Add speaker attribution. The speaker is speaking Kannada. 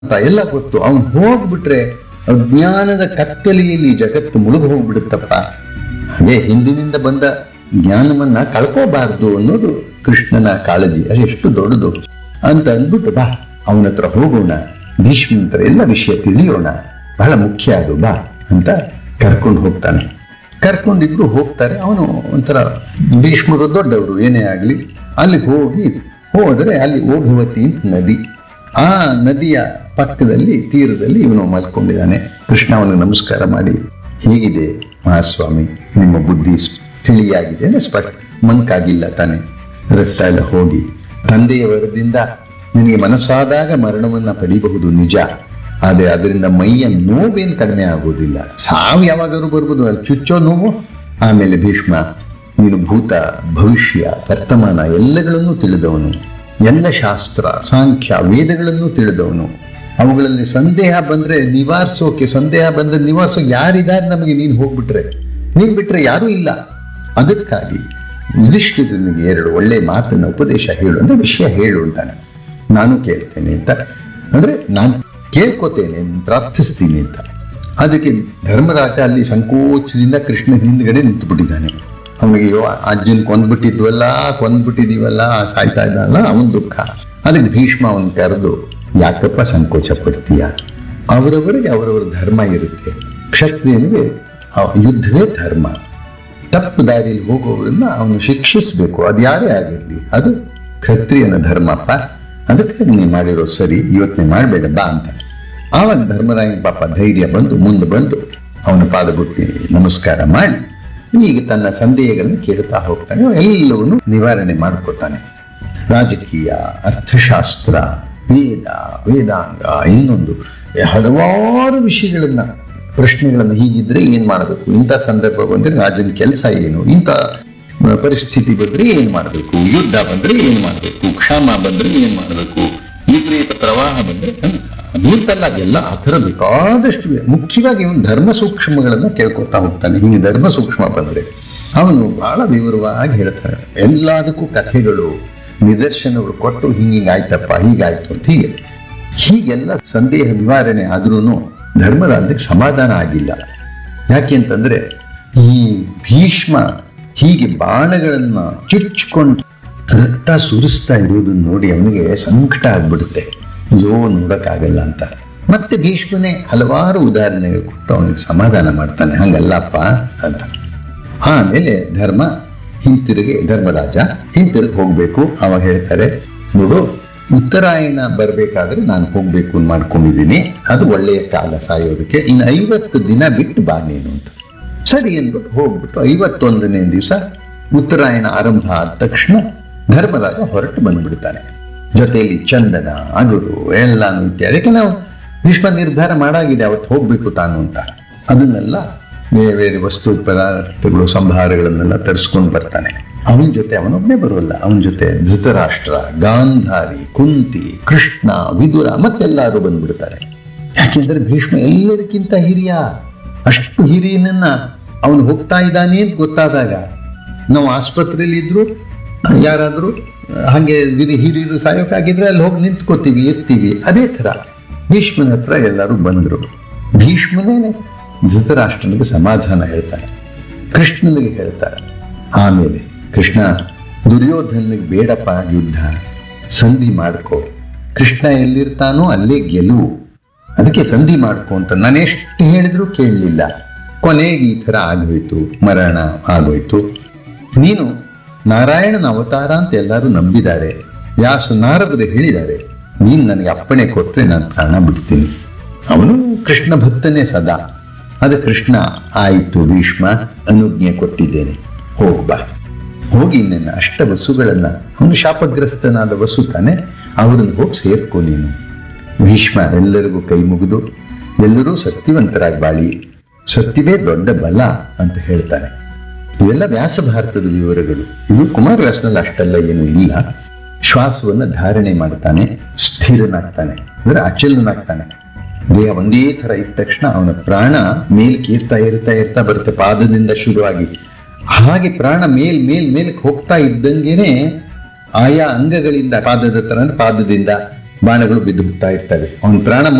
Speaker 1: ಅಂತ ಎಲ್ಲ ಗೊತ್ತು ಅವನು ಹೋಗ್ಬಿಟ್ರೆ ಅಜ್ಞಾನದ ಕತ್ತಲೆಯಲ್ಲಿ ಜಗತ್ತು ಮುಳುಗು ಹೋಗ್ಬಿಡುತ್ತಪ್ಪ ಹಾಗೆ ಹಿಂದಿನಿಂದ ಬಂದ ಜ್ಞಾನವನ್ನ ಕಳ್ಕೋಬಾರ್ದು ಅನ್ನೋದು ಕೃಷ್ಣನ ಕಾಳಜಿ ಅದು ಎಷ್ಟು ದೊಡ್ಡದು ಅಂತ ಅಂದ್ಬಿಟ್ಟು ಬಾ ಅವನ ಹತ್ರ ಹೋಗೋಣ ಭೀಷ್ಮನ ಹತ್ರ ಎಲ್ಲ ವಿಷಯ ತಿಳಿಯೋಣ ಬಹಳ ಮುಖ್ಯ ಅದು ಬಾ ಅಂತ ಕರ್ಕೊಂಡು ಹೋಗ್ತಾನೆ ಕರ್ಕೊಂಡಿದ್ರು ಹೋಗ್ತಾರೆ ಅವನು ಒಂಥರ ಭೀಷ್ಮರು ದೊಡ್ಡವರು ಏನೇ ಆಗಲಿ ಅಲ್ಲಿಗೆ ಹೋಗಿ ಹೋದರೆ ಅಲ್ಲಿ ಓಘವತಿ ಅಂತ ನದಿ ಆ ನದಿಯ ಪಕ್ಕದಲ್ಲಿ ತೀರದಲ್ಲಿ ಇವನು ಮಲ್ಕೊಂಡಿದ್ದಾನೆ ಕೃಷ್ಣ ಅವನು ನಮಸ್ಕಾರ ಮಾಡಿ ಹೇಗಿದೆ ಮಹಾಸ್ವಾಮಿ ನಿಮ್ಮ ಬುದ್ಧಿ ಸ್- ತಿಳಿಯಾಗಿದೆ ಅಂದ್ರೆ ಸ್ಪಷ್ಟ ಮಂಕಾಗಿಲ್ಲ ತಾನೆ ರಕ್ತ ಎಲ್ಲ ಹೋಗಿ ತಂದೆಯ ವರದಿಂದ ನಿನಗೆ ಮನಸ್ಸಾದಾಗ ಮರಣವನ್ನ ಪಡಿಬಹುದು ನಿಜ ಆದರೆ ಅದರಿಂದ ಮೈಯ ನೋವೇನು ಕಡಿಮೆ ಆಗೋದಿಲ್ಲ ಸಾವು ಯಾವಾಗಾದ್ರೂ ಬರ್ಬೋದು ಅಲ್ಲಿ ಚುಚ್ಚೋ ನೋವು ಆಮೇಲೆ ಭೀಷ್ಮ ನೀನು ಭೂತ ಭವಿಷ್ಯ ವರ್ತಮಾನ ಎಲ್ಲಗಳನ್ನು ತಿಳಿದವನು ಎಲ್ಲ ಶಾಸ್ತ್ರ ಸಾಂಖ್ಯ ವೇದಗಳನ್ನು ತಿಳಿದವನು ಅವುಗಳಲ್ಲಿ ಸಂದೇಹ ಬಂದ್ರೆ ನಿವಾರಿಸೋಕೆ ಸಂದೇಹ ಬಂದ್ರೆ ನಿವಾರಿಸೋಕೆ ಯಾರಿದ್ದಾರೆ ನಮಗೆ ನೀನು ಹೋಗ್ಬಿಟ್ರೆ ನೀನ್ ಬಿಟ್ರೆ ಯಾರೂ ಇಲ್ಲ ಅದಕ್ಕಾಗಿ ಯುಧಿಷ್ಠಿರನಿಗೆ ಎರಡು ಒಳ್ಳೆ ಮಾತನ್ನ ಉಪದೇಶ ಹೇಳು ಅಂದ್ರೆ ವಿಷಯ ಹೇಳು ಅಂತಾನೆ ನಾನು ಕೇಳ್ತೇನೆ ಅಂತ ಅಂದ್ರೆ ನಾನು ಕೇಳ್ಕೊತೇನೆ ಪ್ರಾರ್ಥಿಸ್ತೀನಿ ಅಂತ ಅದಕ್ಕೆ ಧರ್ಮರಾಜ ಅಲ್ಲಿ ಸಂಕೋಚದಿಂದ ಕೃಷ್ಣ ಹಿಂದ್ಗಡೆ ನಿಂತುಬಿಟ್ಟಿದ್ದಾನೆ ಅವನಿಗೆ ಅಯ್ಯೋ ಅಜ್ಜನ್ ಕೊಂದ್ಬಿಟ್ಟಿದ್ವಲ್ಲ ಕೊಂದ್ಬಿಟ್ಟಿದೀವಲ್ಲ ಸಾಯ್ತಾ ಇದ್ದಲ್ಲ ಅವನ ದುಃಖ ಅದಕ್ಕೆ ಭೀಷ್ಮ ಅವನ್ ಕರೆದು ಯಾಕಪ್ಪ ಸಂಕೋಚ ಪಡ್ತೀಯ ಅವರವರಿಗೆ ಅವರವರ ಧರ್ಮ ಇರುತ್ತೆ ಕ್ಷತ್ರಿಯನಿಗೆ ಆ ಯುದ್ಧವೇ ಧರ್ಮ ತಪ್ಪು ದಾರಿಯಲ್ಲಿ ಹೋಗೋರನ್ನ ಅವನು ಶಿಕ್ಷಿಸಬೇಕು ಅದು ಯಾರೇ ಆಗಿರಲಿ ಅದು ಕ್ಷತ್ರಿಯನ ಧರ್ಮಪ್ಪ ಅದಕ್ಕೆ ನೀ ಮಾಡಿರೋ ಸರಿ ಯೋಚನೆ ಮಾಡಬೇಡ ಬಾ ಅಂತ ಆವಾಗ ಧರ್ಮರಾಯನ ಪಾಪ ಧೈರ್ಯ ಬಂದು ಮುಂದೆ ಬಂದು ಅವನ ಪಾದ ಬುಟ್ಟಿ ನಮಸ್ಕಾರ ಮಾಡಿ ಈಗ ತನ್ನ ಸಂದೇಹಗಳನ್ನು ಕೇಳ್ತಾ ಹೋಗ್ತಾನೆ ಎಲ್ಲವನ್ನೂ ನಿವಾರಣೆ ಮಾಡ್ಕೋತಾನೆ ರಾಜಕೀಯ ಅರ್ಥಶಾಸ್ತ್ರ ವೇದ ವೇದಾಂಗ ಇನ್ನೊಂದು ಹಲವಾರು ವಿಷಯಗಳನ್ನ ಪ್ರಶ್ನೆಗಳನ್ನು ಹೀಗಿದ್ರೆ ಏನ್ ಮಾಡಬೇಕು ಇಂಥ ಸಂದರ್ಭ ಬಂದ್ರೆ ರಾಜನ ಕೆಲಸ ಏನು ಇಂಥ ಪರಿಸ್ಥಿತಿ ಬಂದ್ರೆ ಏನ್ ಮಾಡಬೇಕು ಯುದ್ಧ ಬಂದ್ರೆ ಏನ್ ಮಾಡಬೇಕು ಕ್ಷಾಮ ಬಂದ್ರೆ ಏನ್ ಮಾಡಬೇಕು ವಿಪರೀತ ಪ್ರವಾಹ ಬಂದ್ರೆ ಅದೂರ್ತಲ್ಲ ಅದೆಲ್ಲ ಆ ಥರ ಬೇಕಾದಷ್ಟು ಇವೆ. ಮುಖ್ಯವಾಗಿ ಇವನು ಧರ್ಮ ಸೂಕ್ಷ್ಮಗಳನ್ನ ಕೇಳ್ಕೊತಾ ಹೋಗ್ತಾನೆ ಹಿಂಗೆ ಧರ್ಮ ಸೂಕ್ಷ್ಮ ಬಂದ್ರೆ ಅವನು ಬಹಳ ವಿವರವಾಗಿ ಹೇಳ್ತಾರೆ ಎಲ್ಲದಕ್ಕೂ ಕಥೆಗಳು ನಿದರ್ಶನಗಳು ಕೊಟ್ಟು ಹಿಂಗಾಯ್ತಪ್ಪ ಹೀಗಾಯ್ತು ಅಂತ ಹೀಗೆ ಹೀಗೆಲ್ಲ ಸಂದೇಹ ನಿವಾರಣೆ ಆದ್ರೂ ಧರ್ಮರಾಜಕ್ಕೆ ಸಮಾಧಾನ ಆಗಿಲ್ಲ ಯಾಕೆ ಅಂತಂದ್ರೆ ಈ ಭೀಷ್ಮ ಹೀಗೆ ಬಾಣಗಳನ್ನ ಚುಚ್ಕೊಂಡು ರಕ್ತ ಸುರಿಸ್ತಾ ಇರುವುದನ್ನು ನೋಡಿ ಅವನಿಗೆ ಸಂಕಟ ಆಗ್ಬಿಡುತ್ತೆ ಅಯ್ಯೋ ನೋಡಕ್ಕಾಗಲ್ಲ ಅಂತ ಮತ್ತೆ ಭೀಷ್ಮನೇ ಹಲವಾರು ಉದಾಹರಣೆಗಳು ಕೊಟ್ಟು ಅವನಿಗೆ ಸಮಾಧಾನ ಮಾಡ್ತಾನೆ ಹಂಗಲ್ಲಪ್ಪ ಅಂತ ಆಮೇಲೆ ಧರ್ಮ ಹಿಂತಿರುಗಿ ಧರ್ಮರಾಜ ಹಿಂತಿರುಗಿ ಹೋಗ್ಬೇಕು ಅವಾಗ ಹೇಳ್ತಾರೆ ನೋಡು ಉತ್ತರಾಯಣ ಬರಬೇಕಾದ್ರೆ ನಾನು ಹೋಗ್ಬೇಕು ಅಂತ ಮಾಡ್ಕೊಂಡಿದ್ದೀನಿ ಅದು ಒಳ್ಳೆಯ ಕಾಲ ಸಾಯೋದಕ್ಕೆ ಇನ್ನು ಐವತ್ತು ದಿನ ಬಿಟ್ಟು ಬಾ ನೀನು ಅಂತ ಸರಿ ಅಂದ್ಬಿಟ್ಟು ಹೋಗ್ಬಿಟ್ಟು ಐವತ್ತೊಂದನೇ ದಿವಸ ಉತ್ತರಾಯಣ ಆರಂಭ ಆದ ತಕ್ಷಣ ಧರ್ಮರಾಜ ಹೊರಟು ಬಂದ್ಬಿಡ್ತಾನೆ ಜೊತೆಯಲ್ಲಿ ಚಂದನ ಅಗುರು ಎಲ್ಲಾನು ಇತ್ಯಾದಿ ಅದಕ್ಕೆ ನಾವು ಭೀಷ್ಮ ನಿರ್ಧಾರ ಮಾಡಾಗಿದೆ ಅವತ್ತು ಹೋಗ್ಬೇಕು ತಾನು ಅಂತ ಅದನ್ನೆಲ್ಲ ಬೇರೆ ಬೇರೆ ವಸ್ತು ಪದಾರ್ಥಗಳು ಸಂಭಾರಗಳನ್ನೆಲ್ಲ ತರಿಸ್ಕೊಂಡು ಬರ್ತಾನೆ ಅವನ ಜೊತೆ ಅವನೊಬ್ಬನೇ ಬರೋಲ್ಲ ಅವನ ಜೊತೆ ಧೃತರಾಷ್ಟ್ರ ಗಾಂಧಾರಿ ಕುಂತಿ ಕೃಷ್ಣ ವಿದುರ ಮತ್ತೆಲ್ಲರೂ ಬಂದ್ಬಿಡ್ತಾರೆ ಯಾಕೆಂದ್ರೆ ಭೀಷ್ಮ ಎಲ್ಲರಿಗಿಂತ ಹಿರಿಯ ಅಷ್ಟು ಹಿರಿಯನನ್ನ ಅವನು ಹೋಗ್ತಾ ಇದ್ದಾನೆ ಅಂತ ಗೊತ್ತಾದಾಗ ನಾವು ಆಸ್ಪತ್ರೆಯಲ್ಲಿ ಇದ್ರು ಯಾರಾದರೂ ಹಾಗೆ ಹಿರಿ ಹಿರಿಯರು ಸಾಯೋಕ್ಕಾಗಿದ್ರೆ ಅಲ್ಲಿ ಹೋಗಿ ನಿಂತ್ಕೋತೀವಿ ಇರ್ತೀವಿ ಅದೇ ಥರ ಭೀಷ್ಮನ ಹತ್ರ ಎಲ್ಲರೂ ಬಂದರು ಭೀಷ್ಮನೇ ಧೃತರಾಷ್ಟ್ರನಿಗೆ ಸಮಾಧಾನ ಹೇಳ್ತಾನೆ ಕೃಷ್ಣನಿಗೆ ಹೇಳ್ತಾರೆ ಆಮೇಲೆ ಕೃಷ್ಣ ದುರ್ಯೋಧನಿಗೆ ಬೇಡಪ್ಪ ಯುದ್ಧ ಸಂಧಿ ಮಾಡ್ಕೋ ಕೃಷ್ಣ ಎಲ್ಲಿರ್ತಾನೋ ಅಲ್ಲೇ ಗೆಲುವು ಅದಕ್ಕೆ ಸಂಧಿ ಮಾಡ್ಕೊ ಅಂತ ನಾನು ಎಷ್ಟು ಹೇಳಿದ್ರು ಕೇಳಲಿಲ್ಲ ಕೊನೆಗೆ ಈ ಥರ ಆಗೋಯ್ತು ಮರಣ ಆಗೋಯ್ತು ನೀನು ನಾರಾಯಣನ ಅವತಾರ ಅಂತ ಎಲ್ಲರೂ ನಂಬಿದ್ದಾರೆ ವ್ಯಾಸ ನಾರದರು ಹೇಳಿದ್ದಾರೆ ನೀನು ನನಗೆ ಅಪ್ಪಣೆ ಕೊಟ್ಟರೆ ನಾನು ಪ್ರಾಣ ಬಿಡ್ತೀನಿ ಅವನು ಕೃಷ್ಣ ಭಕ್ತನೇ ಸದಾ ಅದು ಕೃಷ್ಣ ಆಯಿತು ಭೀಷ್ಮ ಅನುಜ್ಞೆ ಕೊಟ್ಟಿದ್ದೇನೆ ಹೋಗ್ಬಾ ಹೋಗಿ ನಿನ್ನ ಅಷ್ಟ ವಸುಗಳನ್ನ ಅವನು ಶಾಪಗ್ರಸ್ತನಾದ ವಸು ತಾನೆ ಅವರನ್ನು ಹೋಗಿ ಸೇರ್ಕೊ ನೀನು ಭೀಷ್ಮ ಎಲ್ಲರಿಗೂ ಕೈ ಮುಗಿದು ಎಲ್ಲರೂ ಸತ್ಯವಂತರಾಗಿ ಬಾಳಿ ಸತ್ಯವೇ ದೊಡ್ಡ ಬಲ ಅಂತ ಹೇಳ್ತಾನೆ ಇವೆಲ್ಲ ವ್ಯಾಸ ಭಾರತದ ವಿವರಗಳು ಇದು ಕುಮಾರವ್ಯಾಸನಲ್ಲಿ ಅಷ್ಟೆಲ್ಲ ಏನು ಇಲ್ಲ ಶ್ವಾಸವನ್ನು ಧಾರಣೆ ಮಾಡ್ತಾನೆ ಸ್ಥಿರನಾಗ್ತಾನೆ ಅಂದ್ರೆ ಅಚಲನಾಗ್ತಾನೆ ದೇಹ ಒಂದೇ ಥರ ಇದ್ದ ತಕ್ಷಣ ಅವನ ಪ್ರಾಣ ಮೇಲ್ಕೆ ಏರ್ತಾ ಏರ್ತಾ ಏರ್ತಾ ಬರುತ್ತೆ ಪಾದದಿಂದ ಶುರುವಾಗಿ ಹಾಗೆ ಪ್ರಾಣ ಮೇಲ್ ಮೇಲ್ ಮೇಲಕ್ಕೆ ಹೋಗ್ತಾ ಇದ್ದಂಗೆನೆ ಆಯಾ ಅಂಗಗಳಿಂದ ಪಾದದ ತರ ಪಾದದಿಂದ ಬಾಣಗಳು ಬಿದ್ದು ಹೋಗ್ತಾ ಇರ್ತವೆ ಅವನ ಪ್ರಾಣ